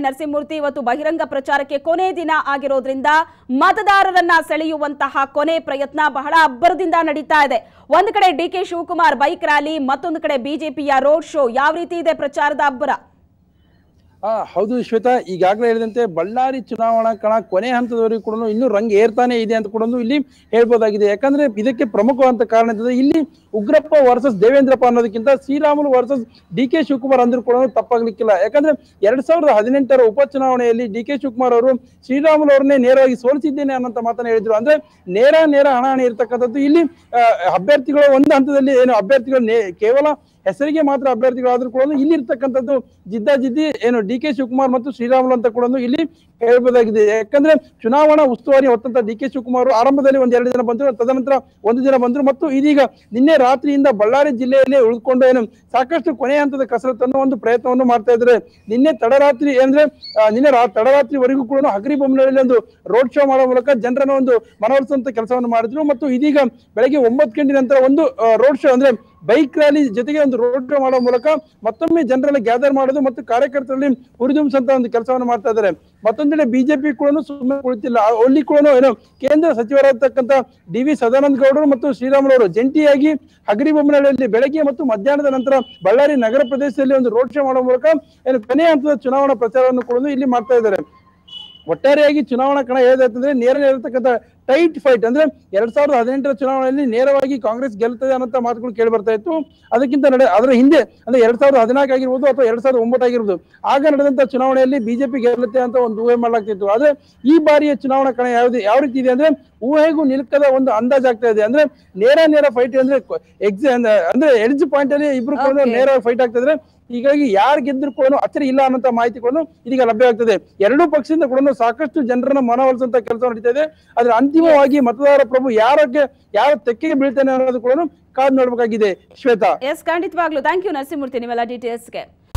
ನರಸಿಂಹಮೂರ್ತಿ ಇವತ್ತು ಬಹಿರಂಗ ಪ್ರಚಾರಕ್ಕೆ ಕೊನೆ ದಿನ ಆಗಿರೋದ್ರಿಂದ ಮತದಾರರನ್ನ ಸೆಳೆಯುವಂತಹ ಕೊನೆ ಪ್ರಯತ್ನ ಬಹಳ ಅಬ್ಬರದಿಂದ ನಡೀತಾ ಇದೆ ಒಂದು ಕಡೆ D K Shivakumar bike rally ಮತ್ತೊಂದು ಕಡೆ ಬಿಜೆಪಿಯ ರೋಡ್ ಶೋ ಯಾವ ರೀತಿ ಇದೆ ಪ್ರಚಾರದ ಅಬ್ಬರ ಆ ಹೌದು ಶ್ವೇತಾ ಈಗಾಗಲೇ ಹೇಳಿದಂತೆ ಬಳ್ಳಾರಿ ಚುನಾವಣಾ ಕಣ ಕೊನೆ ಹಂತದವರೆಗೂ ಕೂಡ ಇನ್ನೂ ರಂಗ್ ಏರ್ತಾನೆ ಇದೆ ಅಂತ ಕೂಡ ಇಲ್ಲಿ ಹೇಳ್ಬೋದಾಗಿದೆ ಯಾಕಂದ್ರೆ ಇದಕ್ಕೆ ಪ್ರಮುಖವಾದ ಕಾರಣ ಅಂತಂದ್ರೆ ಇಲ್ಲಿ ಉಗ್ರಪ್ಪ ವರ್ಸಸ್ ದೇವೇಂದ್ರಪ್ಪ ಅನ್ನೋದಕ್ಕಿಂತ Sriramulu versus D K Shivakumar ಅಂದ್ರೂ ಕೂಡ ತಪ್ಪಾಗ್ಲಿಕ್ಕಿಲ್ಲ ಯಾಕಂದ್ರೆ ಎರಡ್ ಸಾವಿರದ ಹದಿನೆಂಟರ ಉಪಚುನಾವಣೆಯಲ್ಲಿ ಡಿ ಕೆ ಶಿವಕುಮಾರ್ ಅವರು ಶ್ರೀರಾಮುಲು ಅವರನ್ನೇ ನೇರವಾಗಿ ಸೋಲಿಸಿದ್ದೇನೆ ಅನ್ನೋಂತ ಮಾತನ್ನ ಹೇಳಿದ್ರು ಅಂದ್ರೆ ನೇರ ನೇರ ಹಣಾಹಣಿ ಇರ್ತಕ್ಕಂಥದ್ದು ಇಲ್ಲಿ ಆ, ಅಭ್ಯರ್ಥಿಗಳು ಒಂದು ಹಂತದಲ್ಲಿ ಏನು ಅಭ್ಯರ್ಥಿಗಳು ನೇ- ಕೇವಲ ಹೆಸರಿಗೆ ಮಾತ್ರ ಅಭ್ಯರ್ಥಿಗಳಾದ್ರೂ ಕೂಡ ಇಲ್ಲಿ ಇರ್ತಕ್ಕಂಥದ್ದು ಜಿದ್ದಾಜಿದ್ದಿ ಏನು ಡಿ ಕೆ ಶಿವಕುಮಾರ್ ಮತ್ತು ಶ್ರೀರಾಮುಲು ಅಂತ ಕೂಡ ಇಲ್ಲಿ ಹೇಳ್ಬೋದಾಗಿದೆ ಯಾಕಂದ್ರೆ ಚುನಾವಣಾ ಉಸ್ತುವಾರಿ ಹೊತ್ತಂತ ಡಿ ಕೆ ಶಿವಕುಮಾರ್ ಆರಂಭದಲ್ಲಿ ಒಂದ್ ಎರಡು ದಿನ ಬಂದ್ರು ತದನಂತರ ಒಂದು ದಿನ ಬಂದ್ರು ಮತ್ತು ಇದೀಗ ನಿನ್ನೆ ರಾತ್ರಿಯಿಂದ ಬಳ್ಳಾರಿ ಜಿಲ್ಲೆಯಲ್ಲಿ ಉಳಿದುಕೊಂಡು ಏನು ಸಾಕಷ್ಟು ಕೊನೆಯ ಹಂತದ ಕಸರತ್ತನ್ನು ಒಂದು ಪ್ರಯತ್ನವನ್ನು ಮಾಡ್ತಾ ಇದ್ದಾರೆ ನಿನ್ನೆ ತಡರಾತ್ರಿ ಅಂದ್ರೆ ಆ, ನಿನ್ನೆ ರಾ- ತಡರಾತ್ರಿವರೆಗೂ ಕೂಡ ಹಗರಿ ಬೊಮ್ಮನಹಳ್ಳಿ ಒಂದು ರೋಡ್ ಶೋ ಮಾಡೋ ಮೂಲಕ ಜನರನ್ನು ಒಂದು ಮನವೊಲಿಸುವಂತ ಕೆಲಸವನ್ನು ಮಾಡಿದ್ರು ಮತ್ತು ಇದೀಗ ಬೆಳಗ್ಗೆ ಒಂಬತ್ತು ಗಂಟೆ ನಂತರ ಒಂದು ರೋಡ್ ಶೋ ಅಂದ್ರೆ ಬೈಕ್ ರ್ಯಾಲಿ ಜೊತೆಗೆ ಒಂದು ರೋಡ್ ಶೋ ಮಾಡೋ ಮೂಲಕ ಮತ್ತೊಮ್ಮೆ ಜನರನ್ನ ಗ್ಯಾದರ್ ಮಾಡೋದು ಮತ್ತು ಕಾರ್ಯಕರ್ತರಲ್ಲಿ ಹುರಿದುಂಬಿಸಂತ ಒಂದು ಕೆಲಸವನ್ನು ಮಾಡ್ತಾ ಇದ್ದಾರೆ ಮತ್ತೊಂದೆಡೆ ಬಿಜೆಪಿ ಕೂಡ ಸುಮ್ಮನೆ ಕುಳಿತಿಲ್ಲ ಆ- ಅಲ್ಲಿ ಕೂಡ ಏನು ಕೇಂದ್ರ ಸಚಿವರಾಗಿರ್ತಕ್ಕಂಥ ಡಿ ವಿ ಸದಾನಂದ ಗೌಡರು ಮತ್ತು ಶ್ರೀರಾಮುಲು ಅವರು ಜಂಟಿಯಾಗಿ ಹಗರಿಬೊಮ್ಮನಹಳ್ಳಿಯಲ್ಲಿ ಬೆಳಗ್ಗೆ ಮತ್ತು ಮಧ್ಯಾಹ್ನದ ನಂತರ ಬಳ್ಳಾರಿ ನಗರ ಪ್ರದೇಶದಲ್ಲಿ ಒಂದು ರೋಡ್ ಶೋ ಮಾಡೋ ಮೂಲಕ ಏನು ಕೊನೆಯ ಹಂತದ ಚುನಾವಣಾ ಪ್ರಚಾರವನ್ನು ಕೂಡ ಇಲ್ಲಿ ಮಾಡ್ತಾ ಇದ್ದಾರೆ ಒಟ್ಟಾರೆಯಾಗಿ ಚುನಾವಣಾ ಕಣ ಹೇಳೋದಂತಂದ್ರೆ ನೇರ ಇರತಕ್ಕಂಥ ಟೈಟ್ ಫೈಟ್ ಅಂದ್ರೆ ಎರಡ್ ಸಾವಿರದ ಹದಿನೆಂಟರ ಚುನಾವಣೆಯಲ್ಲಿ ನೇರವಾಗಿ ಕಾಂಗ್ರೆಸ್ ಗೆಲ್ತದೆ ಅನ್ನೋ ಮಾತುಗಳು ಕೇಳಿ ಬರ್ತಾ ಇತ್ತು ಅದಕ್ಕಿಂತ ನಡೆ ಅದರ ಹಿಂದೆ ಅಂದ್ರೆ ಎರಡ್ ಸಾವಿರದ ಹದಿನಾಲ್ಕು ಆಗಿರ್ಬೋದು ಅಥವಾ ಎರಡ್ ಸಾವಿರದ ಒಂಬತ್ತು ಆಗಿರ್ಬೋದು ಆಗ ನಡೆದಂತ ಚುನಾವಣೆಯಲ್ಲಿ ಬಿಜೆಪಿ ಗೆಲ್ಲುತ್ತೆ ಅಂತ ಒಂದು ಊಹೆ ಮಾಡಲಾಗ್ತಿತ್ತು ಆದ್ರೆ ಈ ಬಾರಿಯ ಚುನಾವಣಾ ಕಣ ಯಾವ್ದು ಯಾವ ರೀತಿ ಇದೆ ಅಂದ್ರೆ ಊಹೆಗೂ ನಿಲ್ಕದ ಒಂದು ಅಂದಾಜಾಗ್ತಾ ಇದೆ ಅಂದ್ರೆ ನೇರ ನೇರ ಫೈಟ್ ಅಂದ್ರೆ ಎಕ್ಸ್ ಅಂದ್ರೆ ಎಡ್ಜ್ ಪಾಯಿಂಟ್ ಅಲ್ಲಿ ಇಬ್ರು ಕೂಡ Okay. ನೇರ ಫೈಟ್ ಆಗ್ತಾ ಇದ್ರೆ ಹೀಗಾಗಿ ಯಾರು ಗೆದ್ರು ಕೂಡ ಅಚ್ಚರಿ ಇಲ್ಲ ಅನ್ನೋಂತ ಮಾಹಿತಿಗಳನ್ನು ಇದೀಗ ಲಭ್ಯವಾಗ್ತದೆ ಎರಡೂ ಪಕ್ಷದಿಂದ ಕೂಡ ಸಾಕಷ್ಟು ಜನರನ್ನ ಮನವೊಲಿಸುವಂತ ಕೆಲಸ ನಡೀತಾ ಇದೆ ಆದ್ರೆ ಅಂತಿಮವಾಗಿ ಮತದಾರ ಪ್ರಭು ಯಾರಕ್ಕೆ ಯಾರ ತೆಕ್ಕೆಗೆ ಬೀಳ್ತಾನೆ ಅನ್ನೋದು ಕೂಡ ಕಾದು ನೋಡ್ಬೇಕಾಗಿದೆ ಶ್ವೇತಾ ಎಸ್ ಖಂಡಿತವಾಗ್ಲೂ ಥ್ಯಾಂಕ್ ಯು ನರಸಿಂಹಮೂರ್ತಿ ನೀವೆಲ್ಲ ಡೀಟೇಲ್ಸ್ಗೆ